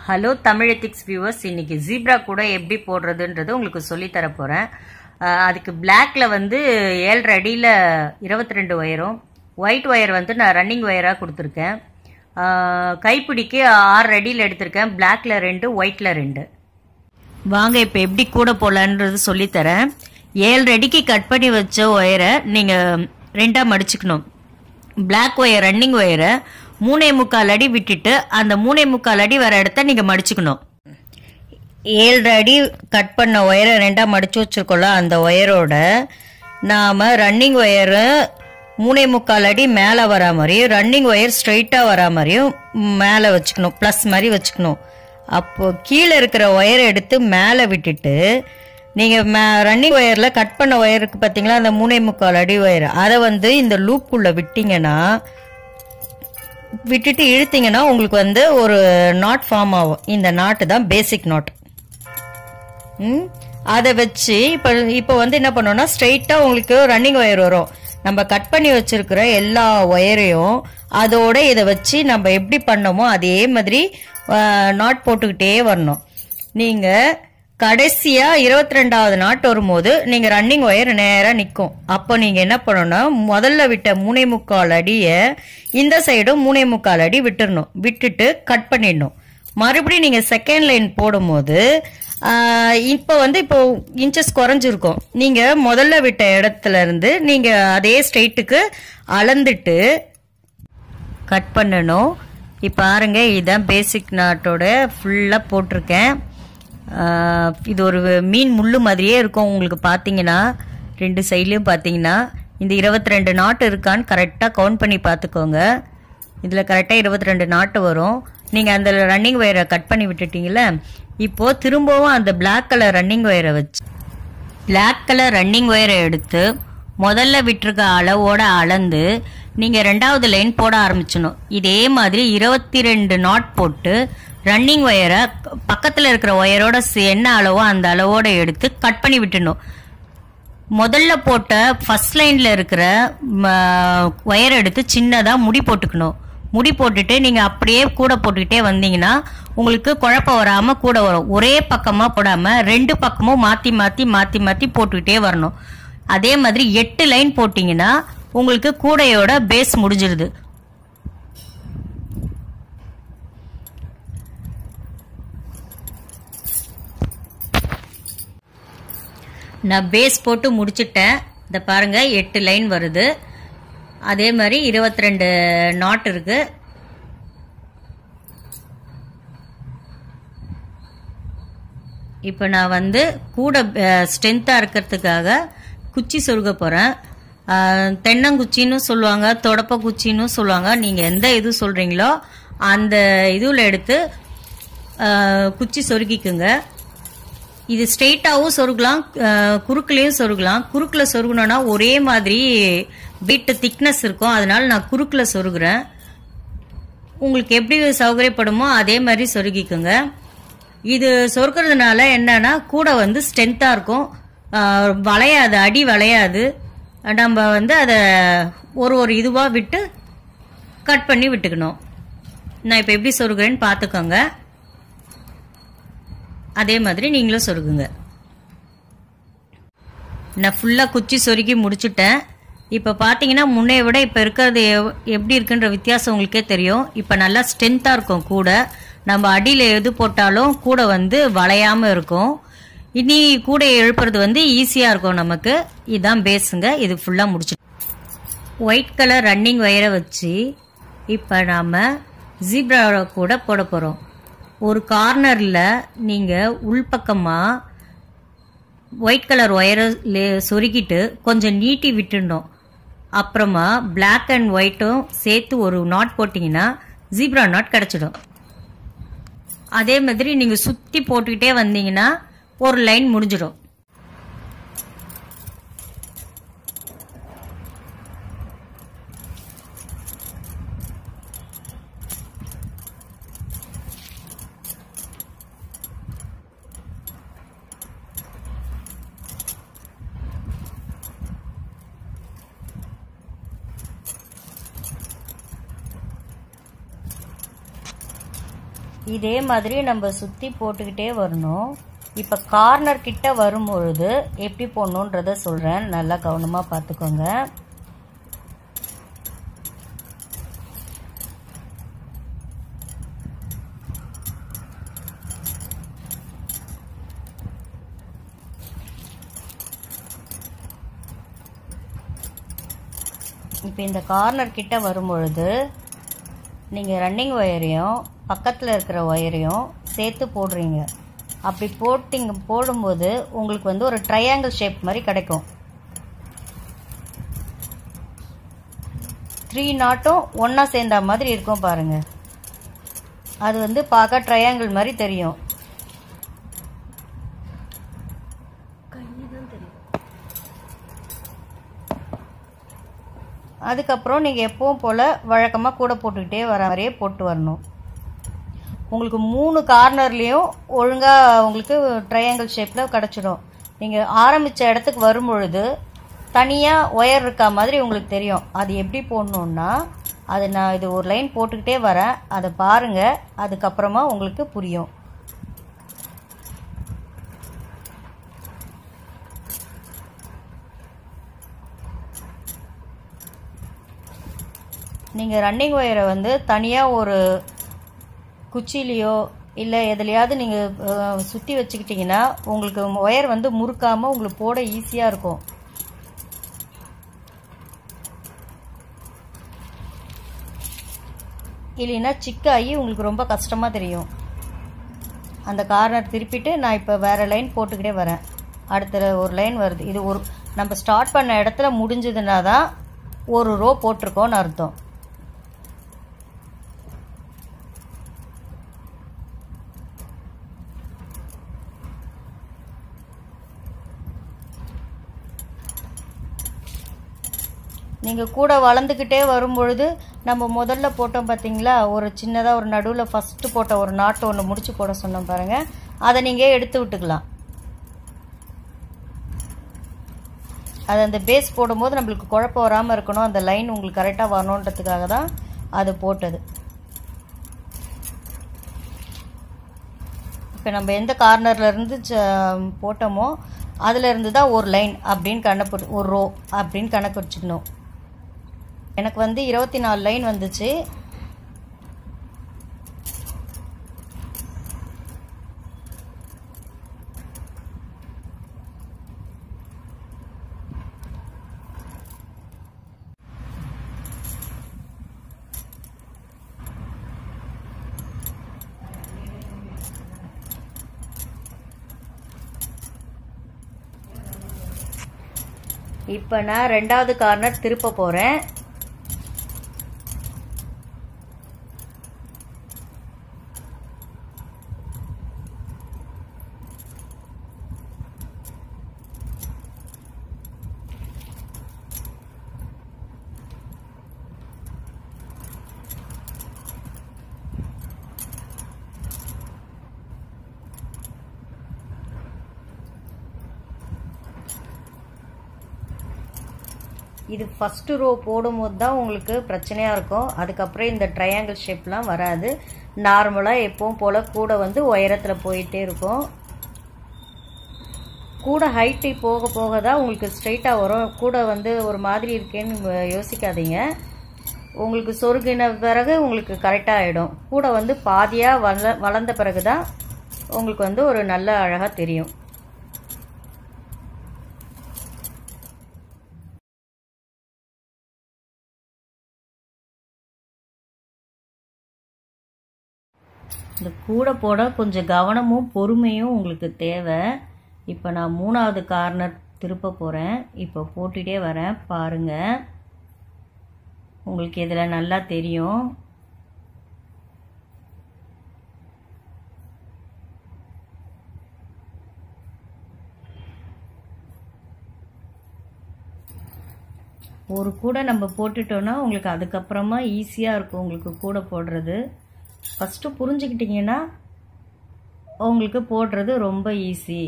hello தமிழத்திக்ஸ் viewers இன்னைக்கு zebra கூட எப்படி போடுறதுன்றது உங்களுக்கு சொல்லித் தர போகிறேன் அதுக்கு பிளாக்ல வந்து ஏழரை அடியில் இருபத்தி ரெண்டு ஒயரும் ஒயிட் ஒயர் வந்து நான் ரன்னிங் ஒயராக கொடுத்துருக்கேன் அஹ், கைப்பிடிக்கு ஆறு அடியில் எடுத்திருக்கேன் பிளாக்ல ரெண்டு ஒயிட்ல ரெண்டு வாங்க இப்போ எப்படி கூட போடலான்றது சொல்லித்தரேன் ஏழு அடிக்கு கட் பண்ணி வச்ச ஒயரை நீங்கள் ரெண்டாக மடிச்சுக்கணும் Black ஒயர் ரன்னிங் ஒயரை மூணே முக்கால் அடி விட்டுட்டு அந்த மூணே முக்கால் அடி வர இடத்த நீங்கள் மடிச்சுக்கணும் ஏழு அடி கட் பண்ண ஒயரை ரெண்டாக மடிச்சு வச்சிருக்கோம்ல அந்த ஒயரோட நாம் ரன்னிங் ஒயரு மூணே முக்கால் அடி மேலே வரா மாதிரியும் ரன்னிங் ஒயர் ஸ்ட்ரைட்டாக வரா மாதிரியும் மேலே வச்சுக்கணும் ப்ளஸ் மாதிரி வச்சுக்கணும் அப்போ கீழே இருக்கிற ஒயரை எடுத்து மேலே விட்டுட்டு நீங்கள் மே ரன்னிங் ஒயரில் கட் பண்ண ஒயருக்கு பார்த்தீங்களா அந்த மூணே முக்கால் அடி ஒயர் அதை வந்து இந்த லூப்புக்குள்ளே விட்டிங்கன்னா விட்டுட்டு இழுத்தீங்கன்னா உங்களுக்கு வந்து ஒரு நாட் ஃபார்ம் ஆகும் இந்த நாட்டு தான் பேசிக் நாட் ம் அதை வச்சு இப்போ இப்போ வந்து என்ன பண்ணோம்னா ஸ்ட்ரைட்டாக உங்களுக்கு ரன்னிங் ஒயர் வரும் நம்ம கட் பண்ணி வச்சிருக்கிற எல்லா ஒயரையும் அதோட இதை வச்சு நம்ம எப்படி பண்ணோமோ அதே மாதிரி நாட் போட்டுக்கிட்டே வரணும் நீங்கள் கடைசியாக இருபத்தி ரெண்டாவது நாட் வரும்போது நீங்கள் ரன்னிங் ஒயர் நேராக நிற்கும் அப்போ நீங்கள் என்ன பண்ணணும்னா முதல்ல விட்ட மூணே முக்கால் அடியை இந்த சைடும் மூணே முக்கால் அடி விட்டுறணும் விட்டுட்டு கட் பண்ணிடணும் மறுபடியும் நீங்கள் செகண்ட் லைன் போடும்போது ஆஹ், இப்போ வந்து இப்போ இன்ச்சஸ் குறைஞ்சிருக்கும் நீங்கள் முதல்ல விட்ட இடத்துல இருந்து நீங்கள் அதே ஸ்ட்ரெயிட்டுக்கு அளந்துட்டு கட் பண்ணணும் இப்போ பாருங்க இதுதான் பேசிக் நாட்டோட ஃபுல்லாக போட்டிருக்கேன் ஆஹ், இது ஒரு மீன் முள்ளு மாதிரியே இருக்கும் உங்களுக்கு பார்த்தீங்கன்னா ரெண்டு சைட்லேயும் பார்த்தீங்கன்னா இந்த இருபத்தி ரெண்டு நாட்டு இருக்கான்னு கரெக்டாக கவுண்ட் பண்ணி பார்த்துக்கோங்க இதில் கரெக்டாக இருபத்தி ரெண்டு நாட்டு வரும் நீங்கள் அந்த ரன்னிங் ஒயரை கட் பண்ணி விட்டுட்டீங்களே இப்போது திரும்பவும் அந்த Black கலர் ரன்னிங் ஒயரை வச்சு Black கலர் ரன்னிங் ஒயரை எடுத்து முதல்ல விட்டிருக்க அளவோட அளந்து நீங்கள் ரெண்டாவது லைன் போட ஆரம்பிச்சணும் இதே மாதிரி இருபத்தி ரெண்டு நாட் போட்டு ரன்னிங் ஒயரை பக்கத்தில் இருக்கிற ஒயரோட சே- என்ன அளவோ அந்த அளவோட எடுத்து கட் பண்ணி விட்டுணும் முதல்ல போட்ட ஃபர்ஸ்ட் லைன்ல இருக்கிற ஒயர் எடுத்து சின்னதாக முடி போட்டுக்கணும் முடி போட்டுட்டு நீங்கள் அப்படியே கூட போட்டுக்கிட்டே வந்தீங்கன்னா உங்களுக்கு குழப்பம் வராமல் கூட வரும் ஒரே பக்கமாக போடாமல் ரெண்டு பக்கமும் மாற்றி மாற்றி மாற்றி மாற்றி போட்டுக்கிட்டே வரணும் அதே மாதிரி எட்டு லைன் போட்டிங்கன்னா உங்களுக்கு கூடையோட பேஸ் முடிஞ்சிருது நான் பேஸ் போட்டு முடிச்சிட்டேன் இந்த பாருங்க எட்டு லைன் வருது அதே மாதிரி இருபத்தி ரெண்டு நாட் இருக்கு இப்போ நான் வந்து கூட ஸ்ட்ரென்த்தாக இருக்கிறதுக்காக குச்சி சொருக போகிறேன் தென்னங்குச்சின்னு சொல்லுவாங்க தொடப்ப குச்சின்னு சொல்லுவாங்க நீங்கள் எந்த இது சொல்கிறீங்களோ அந்த இதுவில் எடுத்து அஹ், குச்சி சொருகிக்குங்க இது ஸ்ட்ரெயிட்டாகவும் சொருகலாம் அஹ், குறுக்குலயும் சொருகலாம் குறுக்குல சொருகணும்னா ஒரே மாதிரி பீட்டு திக்னஸ் இருக்கும் அதனால நான் குறுக்குல சொருகுறேன் உங்களுக்கு எப்படி சௌகரியப்படுமோ அதே மாதிரி சொருகிக்குங்க இது சொருக்கிறதுனால என்னன்னா கூட வந்து ஸ்ட்ரென்த்தாக இருக்கும் அஹ், வளையாது அடி வளையாது நம்ம வந்து அதை ஒரு ஒரு இதுவாக விட்டு கட் பண்ணி விட்டுக்கணும் நான் இப்போ எப்படி சொருகிறேன்னு பார்த்துக்கோங்க அதே மாதிரி நீங்களும் சொருகுங்க நான் ஃபுல்லாக குச்சி சொருகி முடிச்சுட்டேன் இப்போ பார்த்தீங்கன்னா முன்னைய விட இப்போ இருக்கிறது எவ்- எப்படி இருக்குன்ற வித்தியாசம் உங்களுக்கே தெரியும் இப்போ நல்லா ஸ்ட்ரென்த்தாக இருக்கும் கூட நம்ம அடியில் எது போட்டாலும் கூட வந்து வளையாமல் இருக்கும் இனி கூட எழுப்புறது வந்து ஈஸியாக இருக்கும் நமக்கு இதுதான் பேஸுங்க இது ஃபுல்லாக முடிச்சு ஒயிட் கலர் ரன்னிங் ஒயரை வச்சு இப்போ நாம் ஜீப்ரா கூட போட போகிறோம் ஒரு கார்னரில் நீங்கள் உள்பக்கமாக ஒயிட் கலர் ஒயரை சொருகிட்டு கொஞ்சம் நீட்டி விட்டுடணும் அப்புறமா Black அண்ட் ஒயிட்டும் சேர்த்து ஒரு நாட் போட்டிங்கன்னா ஜீப்ரா நாட் கிடச்சிடும் அதே மாதிரி நீங்கள் சுற்றி போட்டுக்கிட்டே வந்தீங்கன்னா ஒரு லைன் முடிஞ்சிடும் இதே மாதிரி நம்ம சுற்றி போட்டுக்கிட்டே வரணும் இப்போ கார்னர் கிட்ட வரும்பொழுது எப்படி போடணுன்றத சொல்கிறேன் நல்லா கவனமாக பார்த்துக்கோங்க இப்போ இந்த கார்னர் கிட்ட வரும்பொழுது நீங்கள் ரன்னிங் ஒயரையும் பக்கத்தில் இருக்கிற ஒயரையும் சேர்த்து போடுறீங்க அப்படி போட்டிங்க போடும்போது உங்களுக்கு வந்து ஒரு ட்ரையாங்கிள் ஷேப் மாதிரி கிடைக்கும் த்ரீ நாட்டும் ஒன்றா சேர்ந்த மாதிரி இருக்கும் பாருங்க அது வந்து பார்க்க ட்ரையாங்கிள் மாதிரி தெரியும் அதுக்கப்புறம் நீங்கள் எப்பவும் போல் வழக்கமாக கூட போட்டுக்கிட்டே வர மாதிரியே போட்டு வரணும் உங்களுக்கு மூணு கார்னர்லேயும் ஒழுங்காக உங்களுக்கு ட்ரையாங்கிள் ஷேப்பில் கிடச்சிடும் நீங்கள் ஆரம்பித்த இடத்துக்கு வரும் பொழுது தனியாக ஒயர் இருக்கா மாதிரி உங்களுக்கு தெரியும் அது எப்படி போடணுன்னா அது நான் இது ஒரு லைன் போட்டுக்கிட்டே வரேன் அதை பாருங்கள் அதுக்கப்புறமா உங்களுக்கு புரியும் நீங்கள் ரன்னிங் ஒயரை வந்து தனியாக ஒரு குச்சிலேயோ இல்லை எதுலையாவது நீங்கள் சுற்றி வச்சுக்கிட்டிங்கன்னா உங்களுக்கு ஒயர் வந்து முறுக்காமல் உங்களுக்கு போட ஈஸியாக இருக்கும் இல்லைன்னா சிக்காகி உங்களுக்கு ரொம்ப கஷ்டமாக தெரியும் அந்த கார்னர் திருப்பிட்டு நான் இப்போ வேறு லைன் போட்டுக்கிட்டே வரேன் அடுத்த ஒரு லைன் வருது இது ஒரு நம்ம ஸ்டார்ட் பண்ண இடத்துல முடிஞ்சதுன்னா தான் ஒரு ரோ போட்டிருக்கோன்னு அர்த்தம் நீங்கள் கூட வளர்ந்துக்கிட்டே வரும்பொழுது நம்ம முதல்ல போட்டோம் பார்த்தீங்களா ஒரு சின்னதாக ஒரு நடுவில் ஃபஸ்ட்டு போட்ட ஒரு நாட்டு ஒன்று முடிச்சு போட சொன்னோம் பாருங்கள் அதை நீங்கள் எடுத்து விட்டுக்கலாம் அது அந்த பேஸ் போடும்போது நம்மளுக்கு குழப்பம் வராமல் இருக்கணும் அந்த லைன் உங்களுக்கு கரெக்டாக வரணுன்றதுக்காக தான் அது போட்டது இப்போ நம்ம எந்த கார்னர்லேருந்து போட்டோமோ அதில் தான் ஒரு லைன் அப்படின்னு கணக்கு ஒரு ரோ அப்படின்னு கணக்கு வச்சுக்கணும் எனக்கு வந்து இருபத்தி நாலு லைன் வந்துச்சு இப்போ நான் ரெண்டாவது கார்னர் திருப்ப போகிறேன் இது ஃபஸ்ட்டு ரோ போடும்போது தான் உங்களுக்கு பிரச்சனையாக இருக்கும் அதுக்கப்புறம் இந்த ட்ரையாங்கிள் ஷேப்லாம் வராது நார்மலாக எப்பவும் போல் கூட வந்து உயரத்தில் போயிட்டே இருக்கும் கூட ஹைட்டு போக போக தான் உங்களுக்கு ஸ்ட்ரைட்டாக வரும் கூட வந்து ஒரு மாதிரி இருக்கேன்னு யோசிக்காதீங்க உங்களுக்கு சொருகின பிறகு உங்களுக்கு கரெக்டாக ஆகிடும் கூட வந்து பாதியாக வள வளர்ந்த பிறகு தான் உங்களுக்கு வந்து ஒரு நல்ல அழகாக தெரியும் இந்த கூடை போட கொஞ்சம் கவனமும் பொறுமையும் உங்களுக்கு தேவை இப்போ நான் மூணாவது கார்னர் திருப்ப போகிறேன் இப்போ போட்டுகிட்டே வரேன் பாருங்கள் உங்களுக்கு இதில் நல்லா தெரியும் ஒரு கூடை நம்ம போட்டுட்டோன்னா உங்களுக்கு அதுக்கப்புறமா ஈஸியாக இருக்கும் உங்களுக்கு கூடை போடுறது ஃபஸ்ட்டு புரிஞ்சுக்கிட்டிங்கன்னா உங்களுக்கு போடுறது ரொம்ப ஈஸி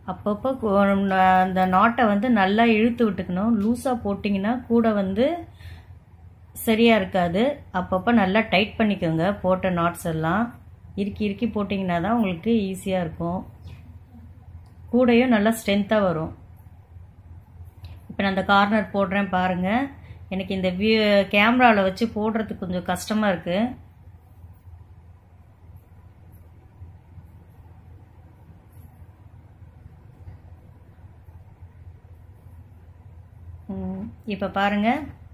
அப்பப்போ கு- அந்த நாட்டை வந்து நல்லா இழுத்து விட்டுக்கணும் லூஸாக போட்டிங்கன்னா கூட வந்து சரியாக இருக்காது அப்பப்போ நல்லா டைட் பண்ணிக்கோங்க போட்ட நாட்ஸ் எல்லாம் இறுக்கி இறுக்கி போட்டிங்கன்னா தான் உங்களுக்கு ஈஸியாக இருக்கும் கூடையும் நல்லா ஸ்ட்ரென்த்தாக வரும் இப்போ நான் அந்த கார்னர் போடுறேன் பாருங்கள் எனக்கு இந்த வியூ கேமராவில் வச்சு போடுறதுக்கு கொஞ்சம் கஷ்டமாக இருக்குது இப்போ பாருங்க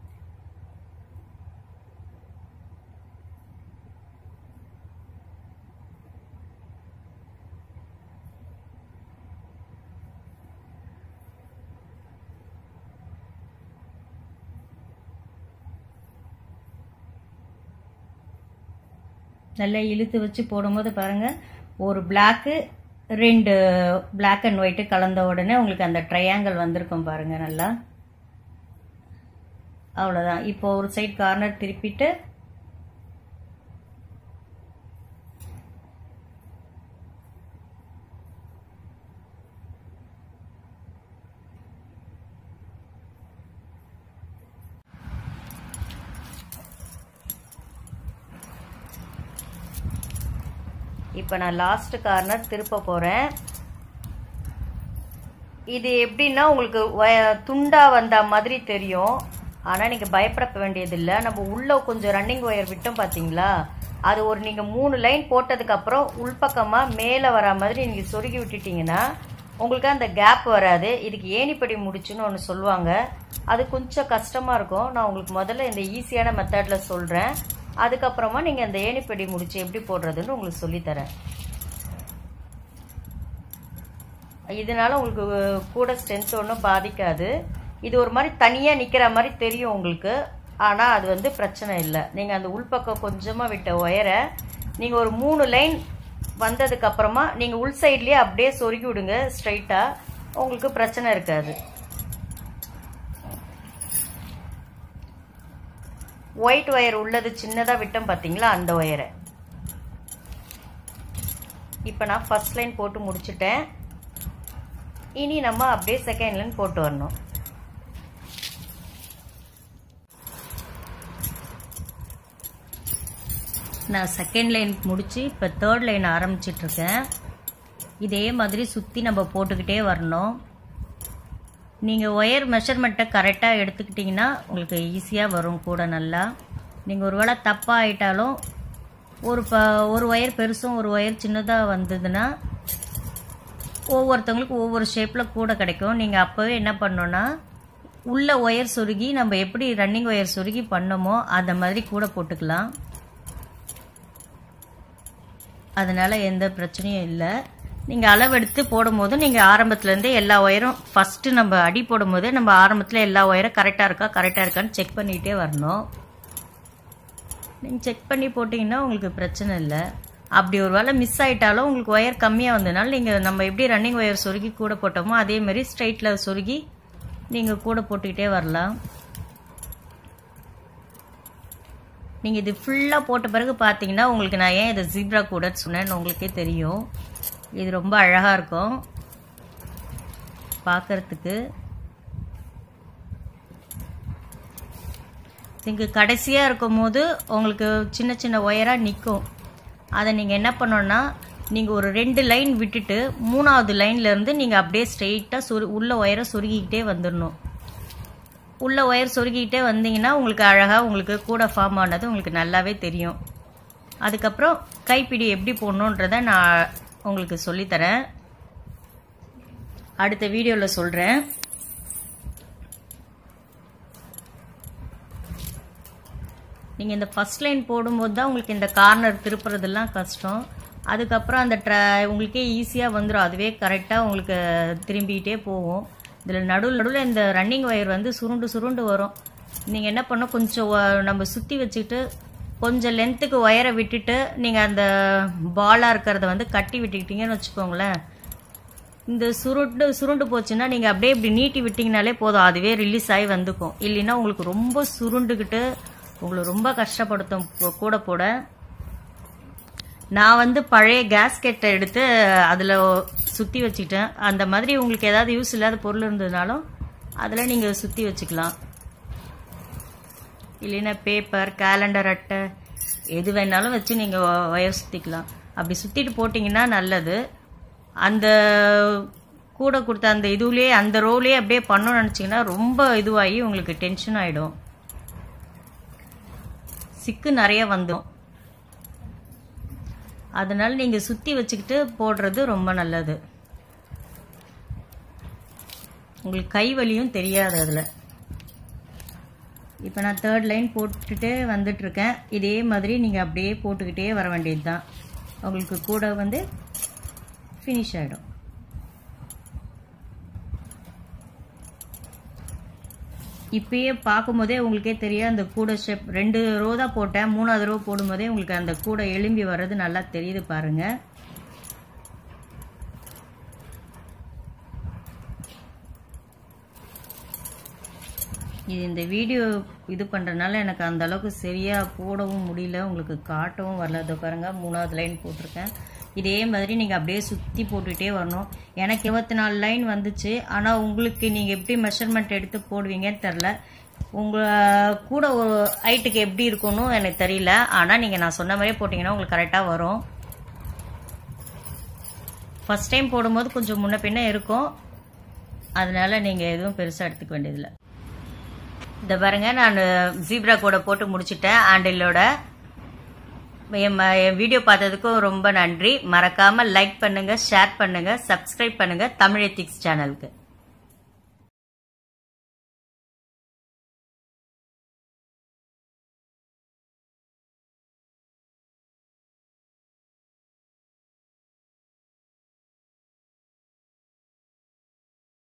நல்லா இழுத்து வச்சு போடும்போது பாருங்க ஒரு பிளாக்கு ரெண்டு பிளாக் அண்ட் ஒயிட்டு கலந்த உடனே உங்களுக்கு அந்த ட்ரையாங்கிள் வந்திருக்கும் பாருங்க நல்லா அவ்வளோதான் இப்போ ஒரு சைடு கார்னர் திருப்பிட்டு இப்போ நான் லாஸ்ட் கார்னர் திருப்ப போகிறேன் இது எப்படின்னா உங்களுக்கு வ- துண்டா வந்த மாதிரி தெரியும் ஆனால் நீங்கள் பயப்பட வேண்டியதில்லை நம்ம உள்ளே கொஞ்சம் ரன்னிங் ஒயர் விட்டோம் பார்த்தீங்களா அது ஒரு நீங்கள் மூணு லைன் போட்டதுக்கப்புறம் உள்பக்கமாக மேலே வரா மாதிரி நீங்கள் சொருகி விட்டுட்டீங்கன்னா உங்களுக்கு அந்த கேப் வராது இதுக்கு ஏணிப்படி முடிச்சுன்னு ஒன்று சொல்லுவாங்க அது கொஞ்சம் கஷ்டமாக இருக்கும் நான் உங்களுக்கு முதல்ல இந்த ஈஸியான மெத்தடில் சொல்கிறேன் அதுக்கப்புறமா நீங்கள் அந்த ஏணிப்படி முடிச்சு எப்படி போடுறதுன்னு உங்களுக்கு சொல்லித்தரேன் இதனால உங்களுக்கு கூட ஸ்ட்ரென்த் ஒன்றும் பாதிக்காது இது ஒரு மாதிரி தனியாக நிற்கிற மாதிரி தெரியும் உங்களுக்கு ஆனால் அது வந்து பிரச்சனை இல்லை நீங்கள் அந்த உள்பக்கம் கொஞ்சமாக விட்ட ஒயரை நீங்கள் ஒரு மூணு லைன் வந்ததுக்கு அப்புறமா நீங்கள் உள் சைட்லேயே அப்படியே சொருகி விடுங்க ஸ்ட்ரைட்டாக உங்களுக்கு பிரச்சனை இருக்காது ஒயிட் ஒயர் உள்ளது சின்னதாக விட்டோம் பார்த்தீங்களா அந்த ஒயரை இப்போ நான் ஃபர்ஸ்ட் லைன் போட்டு முடிச்சிட்டேன் இனி நம்ம அப்படியே செகண்ட் லைன் போட்டு வரணும் நான் செகண்ட் லைன் முடிச்சு இப்போ தேர்ட் லைன் ஆரம்பிச்சிட்ருக்கேன் இதே மாதிரி சுற்றி நம்ம போட்டுக்கிட்டே வரணும் நீங்கள் ஒயர் மெஷர்மெண்ட்டை கரெக்டாக எடுத்துக்கிட்டிங்கன்னா உங்களுக்கு ஈஸியாக வரும் கூட நல்லா நீங்கள் ஒரு வேளை தப்பாக ஆயிட்டாலும் ஒரு ப ஒரு ஒயர் பெருசும் ஒரு ஒயர் சின்னதாக வந்ததுன்னா ஒவ்வொருத்தவங்களுக்கு ஒவ்வொரு ஷேப்பில் கூட கிடைக்கும் நீங்கள் அப்போவே என்ன பண்ணோன்னா உள்ள ஒயர் சொருகி நம்ம எப்படி ரன்னிங் ஒயர் சொருகி பண்ணோமோ அந்த மாதிரி கூட போட்டுக்கலாம் அதனால் எந்த பிரச்சனையும் இல்லை நீங்கள் அளவெடுத்து போடும்போது நீங்கள் ஆரம்பத்துலேருந்தே எல்லா ஒயரும் ஃபஸ்ட்டு நம்ம அடி போடும்போதே நம்ம ஆரம்பத்தில் எல்லா ஒயரும் கரெக்டாக இருக்கா கரெக்டாக இருக்கான்னு செக் பண்ணிகிட்டே வரணும் நீங்கள் செக் பண்ணி போட்டிங்கன்னா உங்களுக்கு பிரச்சனை இல்லை அப்படி ஒரு வேளை மிஸ் ஆயிட்டாலும் உங்களுக்கு ஒயர் கம்மியாக வந்ததுனால நீங்கள் நம்ம எப்படி ரன்னிங் ஒயர் சொருகி கூட போட்டோமோ அதே மாதிரி ஸ்ட்ரைட்டில் சொருகி நீங்கள் கூட போட்டுக்கிட்டே வரலாம் நீங்கள் இது ஃபுல்லாக போட்ட பிறகு பார்த்தீங்கன்னா உங்களுக்கு நான் ஏன் இதை ஜீப்ரா கூட சொன்னேன்னு உங்களுக்கே தெரியும் இது ரொம்ப அழகாக இருக்கும் பார்க்கறதுக்கு இங்கே கடைசியாக இருக்கும் போது உங்களுக்கு சின்ன சின்ன ஒயராக நிற்கும் அதை நீங்கள் என்ன பண்ணணும்னா நீங்கள் ஒரு ரெண்டு லைன் விட்டுட்டு மூணாவது லைன்லேருந்து நீங்கள் அப்படியே ஸ்ட்ரெயிட்டாக சொரு உள்ள ஒயரை சொருகிக்கிட்டே வந்துடணும் உள்ள ஒயர் சொருகிக்கிட்டே வந்தீங்கன்னா உங்களுக்கு அழகாக உங்களுக்கு கூட ஃபார்ம் ஆனது உங்களுக்கு நல்லாவே தெரியும் அதுக்கப்புறம் கைப்பிடி எப்படி போடணுன்றதை நான் உங்களுக்கு சொல்லித்தரேன் அடுத்த வீடியோவில் சொல்கிறேன் நீங்கள் இந்த ஃபஸ்ட் லைன் போடும்போது தான் உங்களுக்கு இந்த கார்னர் திருப்புறதெல்லாம் கஷ்டம் அதுக்கப்புறம் அந்த ட்ர உங்களுக்கே ஈஸியாக வந்துடும் அதுவே கரெக்டாக உங்களுக்கு திரும்பிக்கிட்டே போகும் இதில் நடுவில் நடுவில் இந்த ரன்னிங் ஒயர் வந்து சுருண்டு சுருண்டு வரும் நீங்கள் என்ன பண்ணணும் கொஞ்சம் ஒ- நம்ம சுற்றி வச்சுக்கிட்டு கொஞ்சம் லென்த்துக்கு ஒயரை விட்டுட்டு நீங்கள் அந்த பாலாக இருக்கிறத வந்து கட்டி விட்டுக்கிட்டீங்கன்னு வச்சுக்கோங்களேன் இந்த சுருண்டு சுருண்டு போச்சுன்னா நீங்கள் அப்படியே இப்படி நீட்டி விட்டிங்கனாலே போதும் அதுவே ரிலீஸ் ஆகி வந்துக்கும் இல்லைன்னா உங்களுக்கு ரொம்ப சுருண்டுக்கிட்டு உங்களை ரொம்ப கஷ்டப்படுத்தும் போ- கூட போட நான் வந்து பழைய கேஸ்கெட்டை எடுத்து அதில் சுற்றி வச்சுக்கிட்டேன் அந்த மாதிரி உங்களுக்கு ஏதாவது யூஸ் இல்லாத பொருள் இருந்ததுனாலும் அதில் நீங்கள் சுற்றி வச்சுக்கலாம் இல்லைன்னா பேப்பர் கேலண்டர் அட்டை எது வேணாலும் வச்சு நீங்கள் ஒயர் சுற்றிக்கலாம் அப்படி சுற்றிட்டு போட்டிங்கன்னா நல்லது அந்த கூட கொடுத்த அந்த இதுலேயே அந்த ரோலே அப்படியே பண்ணணும்னு நினச்சிங்கன்னா ரொம்ப இதுவாகி உங்களுக்கு டென்ஷன் ஆகிடும் சிக்கு நிறைய வந்துடும் அதனால நீங்கள் சுற்றி வச்சுக்கிட்டு போடுறது ரொம்ப நல்லது உங்களுக்கு கை வலியும் தெரியாது அதில் இப்போ நான் தேர்ட் லைன் போட்டுட்டே வந்துட்டுருக்கேன் இதே மாதிரி நீங்கள் அப்படியே போட்டுக்கிட்டே வர வேண்டியது தான் உங்களுக்கு கூட வந்து ஃபினிஷ் ஆகிடும் இப்பயே பார்க்கும்போதே உங்களுக்கே தெரியும் அந்த கூடை ஷேப் ரெண்டு ரோ தான் போட்டேன் மூணாவது ரோ போடும்போதே உங்களுக்கு அந்த கூடை எலும்பி வர்றது நல்லா தெரியுது பாருங்கள் இது இந்த வீடியோ இது பண்ணுறதுனால எனக்கு அந்த அளவுக்கு சரியாக போடவும் முடியல உங்களுக்கு காட்டவும் வரல அதை பாருங்கள் மூணாவது லைன் போட்டிருக்கேன் இதே மாதிரி நீங்கள் அப்படியே சுற்றி போட்டுகிட்டே வரணும் எனக்கு இருபத்தி நாலு லைன் வந்துச்சு ஆனால் உங்களுக்கு நீங்கள் எப்படி மெஷர்மெண்ட் எடுத்து போடுவீங்கன்னு தெரில உங்கள் கூட ஒரு ஹைட்டுக்கு எப்படி இருக்கணும் எனக்கு தெரியல ஆனால் நீங்கள் நான் சொன்ன மாதிரியே போட்டிங்கன்னா உங்களுக்கு கரெக்டாக வரும் ஃபஸ்ட் டைம் போடும்போது கொஞ்சம் முன்ன பின்ன இருக்கும் அதனால நீங்கள் எதுவும் பெருசாக எடுத்துக்க வேண்டியதில்லை இந்த பாருங்க நான் ஜீப்ரா கூட போட்டு முடிச்சிட்டேன் ஆண்டிலோட என் ம- என் வீடியோ பார்த்ததுக்கும் ரொம்ப நன்றி மறக்காம லைக் பண்ணுங்க ஷேர் பண்ணுங்க சப்ஸ்கிரைப் பண்ணுங்க தமிழ் எத்திக்ஸ் சேனலுக்கு